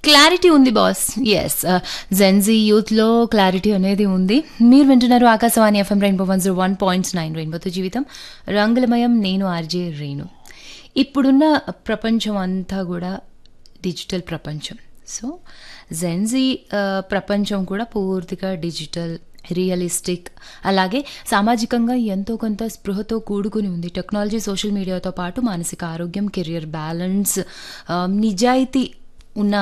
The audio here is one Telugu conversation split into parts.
క్లారిటీ ఉంది బాస్ ఎస్ జెన్జీ యూత్లో క్లారిటీ అనేది ఉంది మీరు వింటున్నారు Akashvani FM rainbow one zero one points nine రెయిన్బోతో జీవితం రంగులమయం నేను ఆర్జే రేణు ఇప్పుడున్న ప్రపంచం అంతా కూడా డిజిటల్ ప్రపంచం సో జెన్జీ ప్రపంచం కూడా పూర్తిగా డిజిటల్ రియలిస్టిక్ అలాగే సామాజికంగా ఎంతో కొంత స్పృహతో కూడుకుని ఉంది టెక్నాలజీ సోషల్ మీడియాతో పాటు మానసిక ఆరోగ్యం కెరియర్ బ్యాలెన్స్ ఆ, నిజాయితీ ఉన్న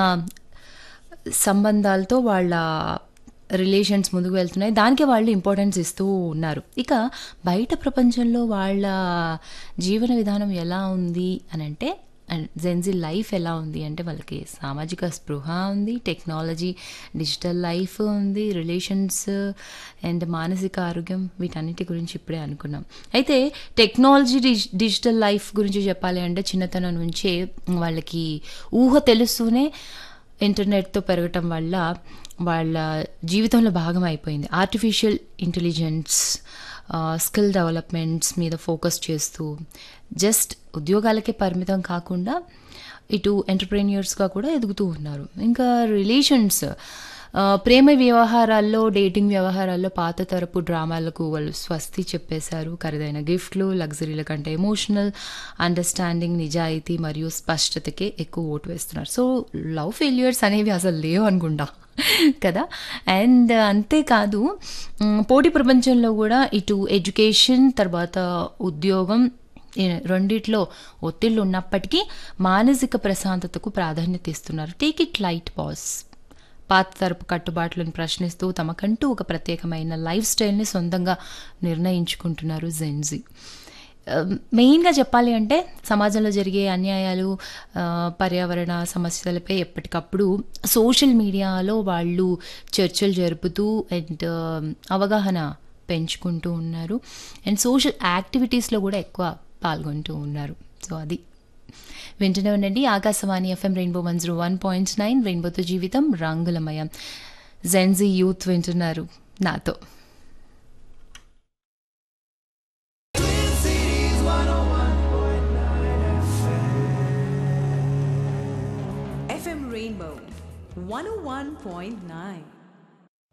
సంబంధాలతో వాళ్ళ రిలేషన్స్ ముందుకు వెళ్తున్నాయి దానికే వాళ్ళు ఇంపార్టెన్స్ ఇస్తూ ఉన్నారు ఇక బయట ప్రపంచంలో వాళ్ళ జీవన విధానం ఎలా ఉంది అని అంటే అండ్ జెన్జీ లైఫ్ ఎలా ఉంది అంటే వాళ్ళకి సామాజిక స్పృహ ఉంది టెక్నాలజీ డిజిటల్ లైఫ్ ఉంది రిలేషన్స్ అండ్ మానసిక ఆరోగ్యం వీటన్నిటి గురించి ఇప్పుడే అనుకున్నాం అయితే టెక్నాలజీ డిజి డిజిటల్ లైఫ్ గురించి చెప్పాలి అంటే చిన్నతనం నుంచే వాళ్ళకి ఊహ తెలుస్తూనే ఇంటర్నెట్తో పెరగటం వల్ల వాళ్ళ జీవితంలో భాగం అయిపోయింది ఆర్టిఫిషియల్ ఇంటెలిజెన్స్ స్కిల్ డెవలప్మెంట్స్ మీద ఫోకస్ చేస్తూ జస్ట్ ఉద్యోగాలకే పరిమితం కాకుండా ఇటు ఎంటర్ప్రెన్యూర్స్గా కూడా ఎదుగుతూ ఉన్నారు ఇంకా రిలేషన్స్ ఆ, ప్రేమ వ్యవహారాల్లో డేటింగ్ వ్యవహారాల్లో పాత తరపు డ్రామాలకు వాళ్ళు స్వస్తి చెప్పేశారు ఖరీదైన గిఫ్ట్లు లగ్జరీల కంటే ఎమోషనల్ అండర్స్టాండింగ్ నిజాయితీ మరియు స్పష్టతకే ఎక్కువ ఓటు వేస్తున్నారు సో లవ్ ఫెయిల్యూర్స్ అనేవి అసలు లేవు అనుకుంటా కదా అండ్ అంతేకాదు మ్, పోటీ ప్రపంచంలో కూడా ఇటు ఎడ్యుకేషన్ తర్వాత ఉద్యోగం ఈ రెండిట్లో ఒత్తిళ్ళు ఉన్నప్పటికీ మానసిక ప్రశాంతతకు ప్రాధాన్యత ఇస్తున్నారు టేక్ ఇట్ లైట్ పాస్ పాత తరపు కట్టుబాట్లను ప్రశ్నిస్తూ తమకంటూ ఒక ప్రత్యేకమైన లైఫ్ స్టైల్ని సొంతంగా నిర్ణయించుకుంటున్నారు జెన్జీ మెయిన్గా చెప్పాలి అంటే సమాజంలో జరిగే అన్యాయాలు ఆ, పర్యావరణ సమస్యలపై ఎప్పటికప్పుడు సోషల్ మీడియాలో వాళ్ళు చర్చలు జరుపుతూ అండ్ అవగాహన పెంచుకుంటూ ఉన్నారు అండ్ సోషల్ యాక్టివిటీస్లో కూడా ఎక్కువ పాల్గొంటూ ఉన్నారు సో అది వింటూనే ఉండండి Akashvani FM rainbow one zero one point nine రెయిన్బోతో జీవితం రంగులమయం జెన్జీ యూత్ వింటున్నారు నాతో FM Rainbow 101.9.